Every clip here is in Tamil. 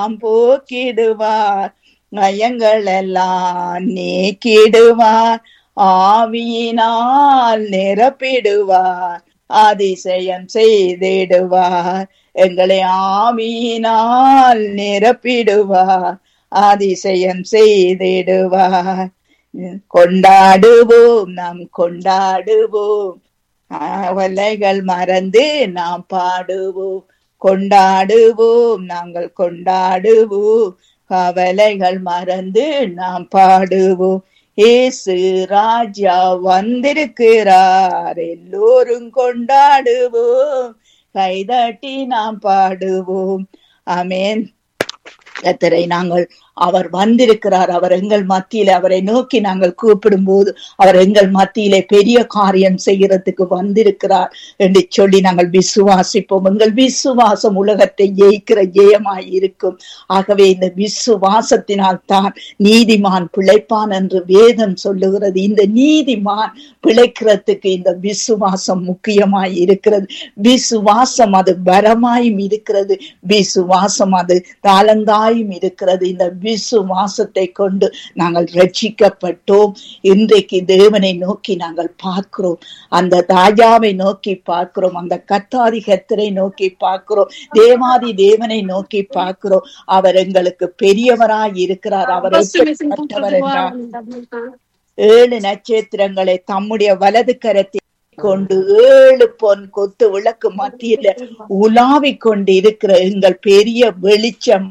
எல்லாம் போக்கிடுவார் நயங்கள் எல்லாம் நீக்கிடுவார் ஆவியினால் நிரப்பிடுவார் அதிசயம் செய்திடுவார் எங்களை ஆவியினால் நிரப்பிடுவார் அதிசயம் செய்திடுவார் கொண்டாடுவோம் நாம் கொண்டாடுவோம் கவலைகள் மறந்து நாம் பாடுவோம் கொண்டாடுவோம் நாங்கள் கொண்டாடுவோம் கவலைகள் மறந்து நாம் பாடுவோம் ஏசு ராஜா வந்திருக்கிறார் எல்லோரும் கொண்டாடுவோம் கைதட்டி நாம் பாடுவோம் அமேன் கத்தரை நாங்கள் அவர் வந்திருக்கிறார் அவர் எங்கள் மத்தியில அவரை நோக்கி நாங்கள் கூப்பிடும் போது அவர் எங்கள் மத்தியிலே பெரிய காரியம் செய்யறதுக்கு வந்திருக்கிறார் என்று சொல்லி நாங்கள் விசுவாசிப்போம் எங்கள் விசுவாசம் உலகத்தை ஜெயிக்கிற ஜெயமாய் இருக்கும் ஆகவே இந்த விசுவாசத்தினால் தான் நீதிமான் பிழைப்பான் என்று வேதம் சொல்லுகிறது இந்த நீதிமான் பிழைக்கிறதுக்கு இந்த விசுவாசம் முக்கியமாய் இருக்கிறது விசுவாசம் அது பரமாயும் இருக்கிறது விசுவாசம் அது தாளந்தாயும் இருக்கிறது இந்த விசுவாசத்தை கொண்டு நாங்கள் ரட்சிக்கப்பட்டோம் இன்றைக்கு தேவனை நோக்கி நாங்கள் பார்க்கிறோம் அந்த ராஜாவை நோக்கி பார்க்கிறோம் அந்த கத்தாதி கத்தரை நோக்கி பார்க்கிறோம் தேவாதி தேவனை நோக்கி பார்க்கிறோம் அவர் எங்களுக்கு பெரியவராய் இருக்கிறார் அவர் எப்படிப்பட்டவர் என்றார் ஏழு நட்சத்திரங்களை தம்முடைய வலது கரத்தில் கொண்டு ஏழு பொன் கொத்து விளக்கு மத்தியில உலாவிக் கொண்டு இருக்கிற எங்கள் பெரிய வெளிச்சம்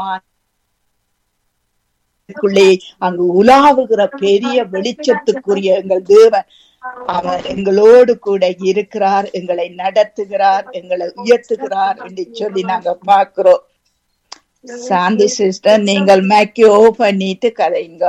உள்ளே அங்கு உலாவுகிற பெரிய வெளிச்சத்துக்குரிய எங்கள் தேவன் அவர் எங்களோடு கூட இருக்கிறார் எங்களை நடத்துகிறார் எங்களை உயர்த்துகிறார் என்று சொல்லி நாங்க பாக்குறோம் சாந்தி சிஸ்டர் நீங்கள் மேக்கி ஓ பண்ணிட்டு கதைங்க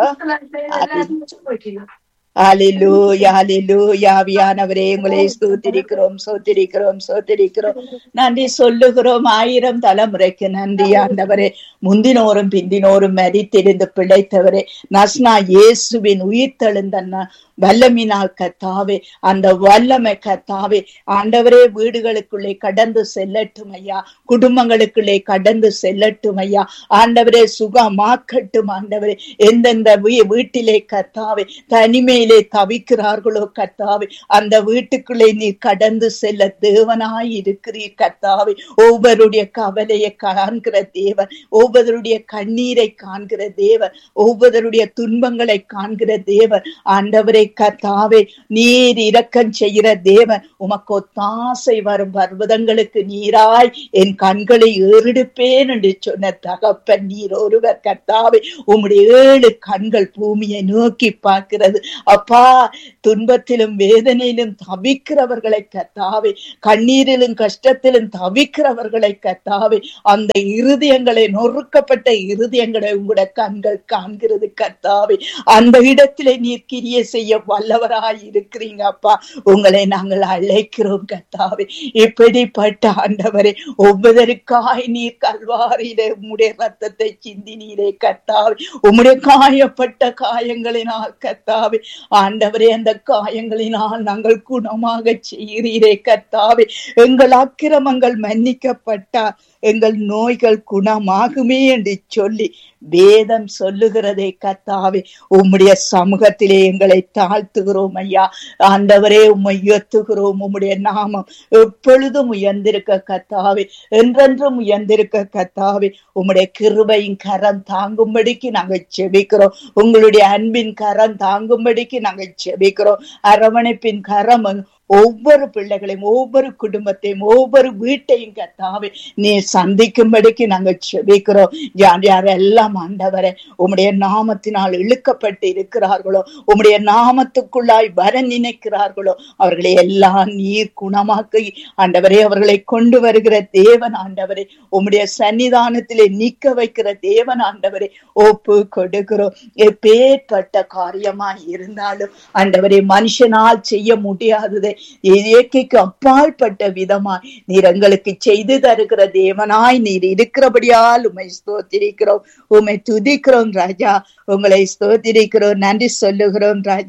அலிலூயா அலிலூயா ஆவியானவரே உங்களை ஸ்தோத்திரிக்கிறோம் சோத்திரிக்கிறோம் சோத்திரிக்கிறோம் நன்றி சொல்லுகிறோம் ஆயிரம் தலைமுறைக்கு நன்றி ஆண்டவரே முந்தினோரும் பிந்தினோரும் மதித்திருந்து பிழைத்தவரே நஸ்னா இயேசுவின் உயிர்த்தெழுந்த வல்லமினால் கத்தாவே அந்த வல்லமை கத்தாவே ஆண்டவரே வீடுகளுக்குள்ளே கடந்து செல்லட்டும் ஐயா குடும்பங்களுக்குள்ளே கடந்து செல்லட்டும் ஐயா ஆண்டவரே சுகமாக்கட்டும் ஆண்டவரே எந்தெந்த வீட்டிலே கத்தாவே தனிமையிலே தவிக்கிறார்களோ கத்தாவே அந்த வீட்டுக்குள்ளே நீர் கடந்து செல்ல தேவனாய் இருக்கிறீர் கத்தாவே ஒவ்வொருடைய கவலையை காண்கிற தேவன் ஒவ்வொருடைய கண்ணீரை காண்கிற தேவன் ஒவ்வொருடைய துன்பங்களை காண்கிற தேவன் ஆண்டவரை கத்தாவே நீர் இரக்கம் செய்கிற தேவன் உமக்கு ஒத்தாசை வரும் பர்வதங்களுக்கு நீராய் என் கண்களை ஏறெடுப்பேன் என்று சொன்ன தகப்பன் நீர் ஒருவர் கத்தாவே உம்முடைய ஏழு கண்கள் பூமியை நோக்கி பார்க்கிறது அப்பா துன்பத்திலும் வேதனையிலும் தவிக்கிறவர்களை கத்தாவே கண்ணீரிலும் கஷ்டத்திலும் தவிக்கிறவர்களை கத்தாவே அந்த இருதயங்களை நொறுக்கப்பட்ட இருதயங்களை உங்களுடைய கண்கள் காண்கிறது கத்தாவே அந்த இடத்திலே நீர் கிரிய செய்ய வல்லவராய் இருக்கிறீங்க அப்பா உங்களை நாங்கள் அழைக்கிறோம் கத்தாவே இப்படிப்பட்ட ஆண்டவரே ஒவ்வொருக்காய் நீர் கல்வாரியிலே உம்முடைய ரத்தத்தை சிந்தினீரே கத்தாவே உம்முடைய காயப்பட்ட காயங்களினால் கத்தாவே ஆண்டவரே அந்த காயங்களினால் நாங்கள் குணமாக செய்கிறீரே கத்தாவே எங்கள் அக்கிரமங்கள் மன்னிக்கப்பட்டா எங்கள் நோய்கள் குணமாகுமே என்று சொல்லி வேதம் சொல்லுகிறதே கத்தாவே உம்முடைய சமூகத்திலே எங்களை தாழ்த்துகிறோம் ஐயா ஆண்டவரே உம்மை உயர்த்துகிறோம் உம்முடைய நாமம் எப்பொழுதும் உயர்ந்திருக்க கத்தாவே என்றென்றும் உயர்ந்திருக்க கத்தாவே உம்முடைய கிருபையின் கரம் தாங்கும்படிக்கு நாங்கள் செபிக்கிறோம் உங்களுடைய அன்பின் கரம் தாங்கும்படிக்கு நாங்கள் செபிக்கிறோம் அரவணைப்பின் கரம் ஒவ்வொரு பிள்ளைகளையும் ஒவ்வொரு குடும்பத்தையும் ஒவ்வொரு வீட்டையும் கத்தாவே நீ சந்திக்கும்படிக்கு நாங்கள் செபிக்கிறோம் யார் யாரெல்லாம் ஆண்டவரை உம்முடைய நாமத்தினால் இழுக்கப்பட்டு இருக்கிறார்களோ உம்முடைய நாமத்துக்குள்ளாய் வர நினைக்கிறார்களோ அவர்களை எல்லாம் நீர் குணமாக்கி ஆண்டவரே அவர்களை கொண்டு வருகிற தேவன் ஆண்டவரே உம்முடைய சன்னிதானத்திலே நிக்க வைக்கிற தேவன் ஆண்டவரே ஒப்பு கொடுக்கிறோம் எப்பேற்பட்ட காரியமாய் இருந்தாலும் ஆண்டவரே மனுஷனால் செய்ய முடியாததை இயற்கைக்கு அப்பாற்பட்ட விதமாய் நீர் எங்களுக்கு செய்து தருகிற தேவனாய் நீர் இருக்கிறபடியால் உமை ஸ்தோத்திரிக்கிறோம் உமை துதிக்கிறோம் ராஜா உங்களை ஸ்தோத்திரிக்கிறோம் நன்றி சொல்லுகிறோம் ராஜா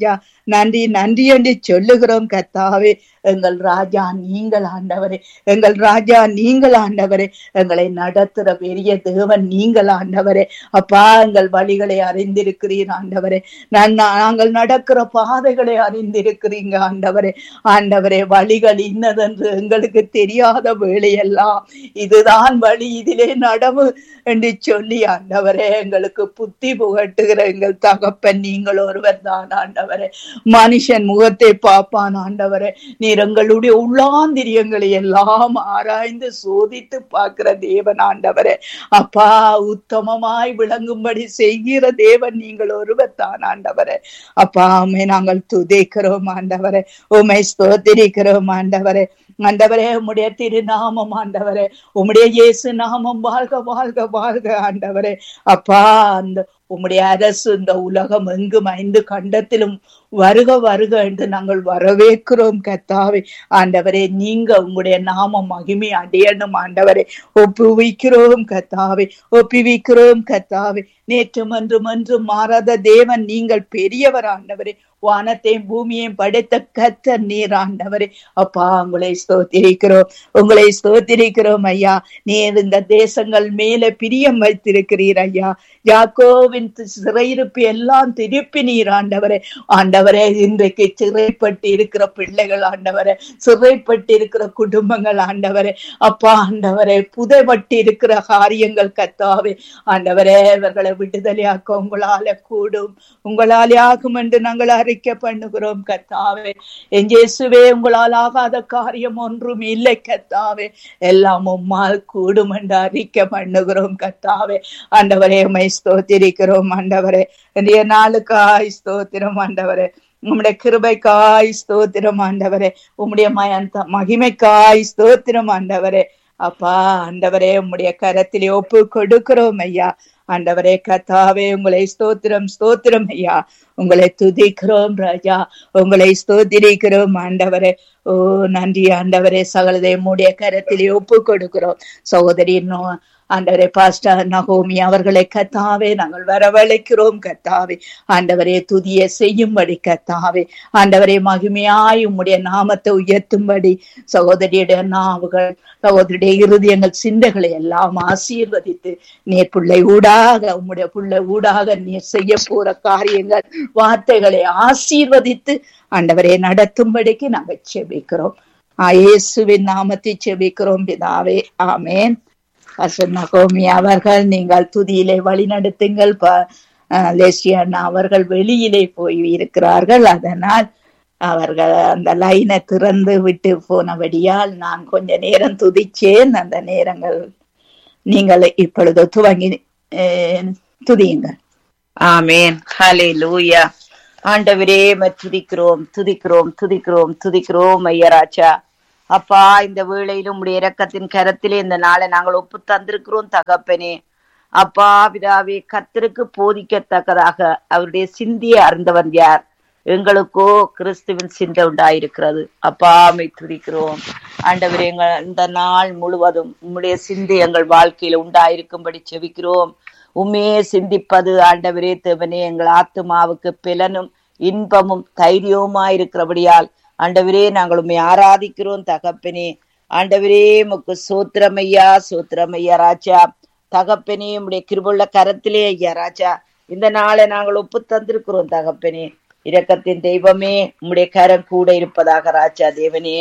நன்றி நன்றி என்று சொல்லுகிறோம் கத்தாவே எங்கள் ராஜா நீங்கள் ஆண்டவரே எங்கள் ராஜா நீங்கள் ஆண்டவரே எங்களை நடத்துற பெரிய தேவன் நீங்கள் ஆண்டவரே அப்பா எங்கள் வழிகளை அறிந்திருக்கிறீர் ஆண்டவரே நான் நாங்கள் நடக்கிற பாதைகளை அறிந்திருக்கிறீங்க ஆண்டவரே ஆண்டவரே வழிகள் இன்னதென்று எங்களுக்கு தெரியாத வேலையெல்லாம் இதுதான் வழி இதிலே நடவு என்று சொல்லி ஆண்டவரே எங்களுக்கு புத்தி புகட்டுகிற எங்கள் தகப்பன் நீங்கள் ஒருவர் தான் ஆண்டவரே மனுஷன் முகத்தை பார்ப்பான் ஆண்டவரே நீர் எங்களுடைய உள்ளாந்திரியங்களை எல்லாம் ஆராய்ந்து சோதித்து பார்க்கிற தேவன் ஆண்டவரே அப்பா உத்தமமாய் விளங்கும்படி செய்கிற தேவன் நீங்கள் ஒருவர் தான் ஆண்டவரே அப்பா உண்மை நாங்கள் துதைக்கிறோம் ஆண்டவரே உண்மை ஸ்தோத்திரிக்கிறோம் ஆண்டவரே ஆண்டவரே உம்முடைய திருநாமம் ஆண்டவரே உம்முடைய இயேசு நாமம் வாழ்க வாழ்க வாழ்க ஆண்டவரே அப்பா அந்த உம்முடைய அரசு இந்த உலகம் எங்கும் ஐந்து கண்டத்திலும் வருக வருக என்று நாங்கள் வரவேற்கிறோம் கத்தாவே ஆண்டவரே நீங்க உங்களுடைய நாம மகிமை அடையணும் ஆண்டவரே ஒப்புவிக்கிறோம் கத்தாவே ஒப்புவிக்கிறோம் கத்தாவே நேற்றும் என்றும் என்றும் மாறாத தேவன் நீங்கள் பெரியவர் ஆண்டவரே வானத்தையும் பூமியையும் படைத்த கத்த நீர் ஆண்டவரே அப்பா உங்களை ஸ்தோத்திரிக்கிறோம் உங்களை ஸ்தோத்திரிக்கிறோம் ஐயா நீர் இந்த தேசங்கள் மேல பிரியம் வைத்திருக்கிறீர் ஐயா யாக்கோவின் சிறையிருப்பு எல்லாம் திருப்பி நீர் ஆண்டவரே ஆண்டவரே இன்றைக்கு சிறைப்பட்டு இருக்கிற பிள்ளைகள் ஆண்டவரே சிறைப்பட்டு இருக்கிற குடும்பங்கள் ஆண்டவரே அப்பா ஆண்டவரே புதைப்பட்டு இருக்கிற காரியங்கள் கத்தாவே ஆண்டவரே இவர்களை விடுதலையாக்க உங்களால கூடும் உங்களாலே ஆகும் என்று நாங்கள் அறிக்கை பண்ணுகிறோம் கத்தாவே எஞ்சேசுவே உங்களால் ஆகாத காரியம் ஒன்றும் இல்லை கத்தாவே எல்லாம் உம்மால் கூடும் என்று அறிக்கை பண்ணுகிறோம் கத்தாவே ஆண்டவரே உமை ஸ்தோத்திரிக்கிறோம் ஆண்டவரே இன்றைய நாளுக்காய் ஸ்தோத்திரம் ஆண்டவரே உம்முடைய கிருபைக்காய் ஸ்தோத்திரம் ஆண்டவரே உம்முடைய மயந்த மகிமைக்காய் ஸ்தோத்திரம் ஆண்டவரே அப்பா ஆண்டவரே உம்முடைய கரத்திலே ஒப்பு கொடுக்கிறோம் ஐயா ஆண்டவரே கத்தாவே உங்களை ஸ்தோத்திரம் ஸ்தோத்திரம் ஐயா உங்களை துதிக்கிறோம் ராஜா உங்களை ஸ்தோத்திரிக்கிறோம் ஆண்டவரே ஓ நன்றி ஆண்டவரே சகலதை உடைய கரத்திலே ஒப்பு கொடுக்கிறோம் சகோதரி ஆண்டவரே பாஸ்டர் நகோமி அவர்களை கத்தாவே நாங்கள் வரவழைக்கிறோம் கத்தாவே ஆண்டவரே துதிய செய்யும்படி கத்தாவே ஆண்டவரே மகிமையாய் உம்முடைய நாமத்தை உயர்த்தும்படி சகோதரியுடைய நாவுகள் சகோதரியுடைய இருதயங்கள் சிந்தைகளை எல்லாம் ஆசீர்வதித்து நீர் பிள்ளை ஊடாக உம்முடைய பிள்ளை ஊடாக நீர் செய்ய போற காரியங்கள் வார்த்தைகளை ஆசீர்வதித்து ஆண்டவரை நடத்தும்படிக்கு நாங்கள் செபிக்கிறோம் இயேசுவின் நாமத்தை செபிக்கிறோம் பிதாவே ஆமேன் நகோமி அவர்கள் நீங்கள் துதியிலே வழி நடத்துங்கள் லேசியண்ணா அவர்கள் வெளியிலே போய் இருக்கிறார்கள் அதனால் அவர்கள் அந்த லைனை திறந்து விட்டு போனபடியால் நான் கொஞ்ச நேரம் துதிச்சேன் அந்த நேரங்கள் நீங்கள் இப்பொழுது துவங்கி துதியுங்கள் ஆமேன் ஹலே லூயா ஆண்டவரே துதிக்கிறோம் துதிக்கிறோம் துதிக்கிறோம் துதிக்கிறோம் ஐயராஜா அப்பா இந்த வேளையிலும் உடைய இரக்கத்தின் கரத்திலே இந்த நாளை நாங்கள் ஒப்பு தந்திருக்கிறோம் தகப்பனே அப்பா பிதாவே கத்திற்கு போதிக்கத்தக்கதாக அவருடைய சிந்தியை அறிந்தவன் யார் எங்களுக்கோ கிறிஸ்துவின் சிந்தை உண்டாயிருக்கிறது அப்பா அமை துதிக்கிறோம் ஆண்டவரே எங்கள் இந்த நாள் முழுவதும் உம்முடைய சிந்தை எங்கள் வாழ்க்கையில உண்டாயிருக்கும்படி செவிக்கிறோம் உண்மையே சிந்திப்பது ஆண்டவரே தேவனே எங்கள் ஆத்துமாவுக்கு பிலனும் இன்பமும் தைரியவுமா இருக்கிறபடியால் ஆண்டவரே நாங்கள் உண்மை ஆராதிக்கிறோம் தகப்பனே ஆண்டவரே முக்கு சோத்திரமையா சோத்திரமையா ராஜா தகப்பனே உடைய கிருபுள்ள கரத்திலே ஐயா ராஜா இந்த நாளை நாங்கள் ஒப்பு தந்திருக்கிறோம் தகப்பனே இரக்கத்தின் தெய்வமே உம்முடைய கரம் கூட இருப்பதாக ராஜா தேவனே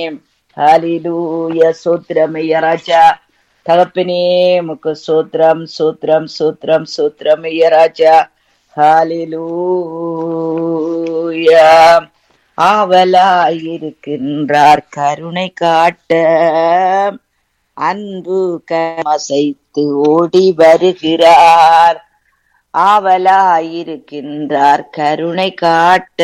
ஹாலிலூய சோத்திரமையா ராஜா தகப்பனே முக்கு சோத்திரம் சோத்திரம் சோத்திரம் சோத்திரமையா ராஜா ஹாலிலூயா ஆவலாயிருக்கின்றார் கருணை காட்ட அன்பு கமசைத்து ஓடி வருகிறார் ஆவலாயிருக்கின்றார் கருணை காட்ட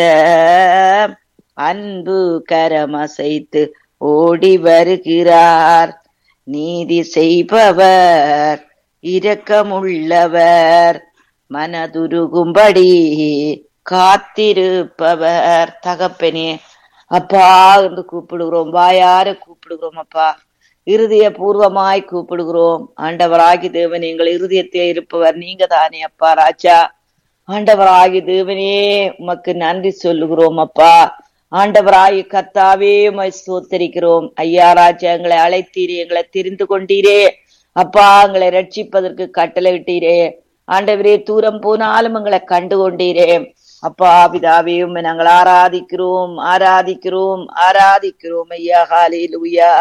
அன்பு கரமசைத்து ஓடி வருகிறார் நீதி செய்பவர் இரக்கமுள்ளவர் மனதுருகும்படி காத்திருப்பவர் தகப்பனே அப்பா என்று கூப்பிடுகிறோம் வாயார கூப்பிடுகிறோம் அப்பா இருதய பூர்வமாய் கூப்பிடுகிறோம் ஆண்டவராகி தேவன் எங்கள் இருதயத்தில் இருப்பவர் நீங்க தானே அப்பா ராஜா ஆண்டவராகி தேவனே உமக்கு நன்றி சொல்லுகிறோம் அப்பா ஆண்டவராய் கர்த்தாவே உமை சோத்தரிக்கிறோம் ஐயா ராஜா எங்களை அழைத்தீரே எங்களை தெரிந்து கொண்டீரே அப்பா எங்களை ரட்சிப்பதற்கு கட்டளையிட்டீரே ஆண்டவரே தூரம் போனாலும் எங்களை கண்டு கொண்டீரே அப்பா பிதாவே உம்மை நாங்கள் ஆராதிக்கிறோம் ஆராதிக்கிறோம் ஆராதிக்கிறோம் ஐயா ஹalleluya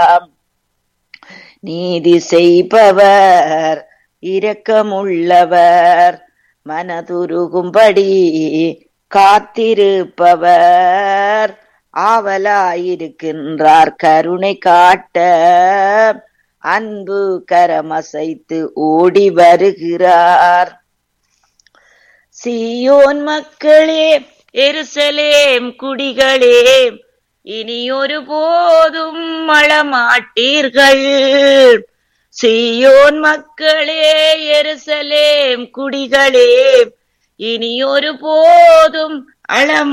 நீதி செய்பவர் இரக்கமுள்ளவர் மனதுருகும்படி காத்திருப்பவர் ஆவலாயிருக்கின்றார் கருணை காட்ட அன்பு கரமசைத்து ஓடி வருகிறார் சீயோன் மக்களே எருசலேம் குடிகளே இனி ஒரு போதும் மழமாட்டீர்கள் சீயோன் மக்களே எருசலேம் குடிகளே இனி ஒரு போதும் அழ